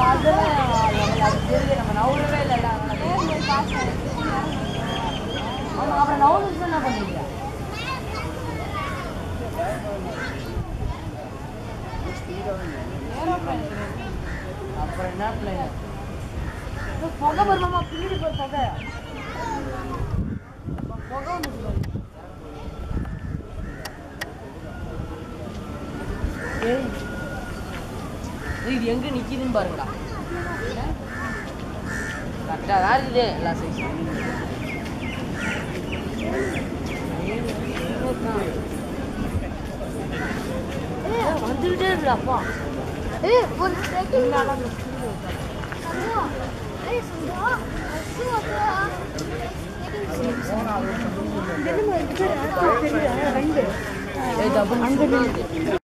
அது தெரியல நம்ம நவுறவே இல்லைல்ல ஆமா அப்புறம் நவுறு என்ன பண்ணுவீங்க அப்புறம் என்ன பிள்ளைங்க புகை வருமாமா பின்னாடி போய் புகை புகை வந்துச்சு பாரு. ஏய் ஏய், இது எங்க நிக்குதுன்னு பாருங்கடா கரெக்டாக தான் இருக்குது எல்லா சைஸும் வந்துகிட்டே இருக்குடா அப்பா ஏய் ஒரு செகண்ட் என்னடா இந்த சந்துவா ஏய் சந்துவா சந்துவா ஏய், டபுள் அங்கே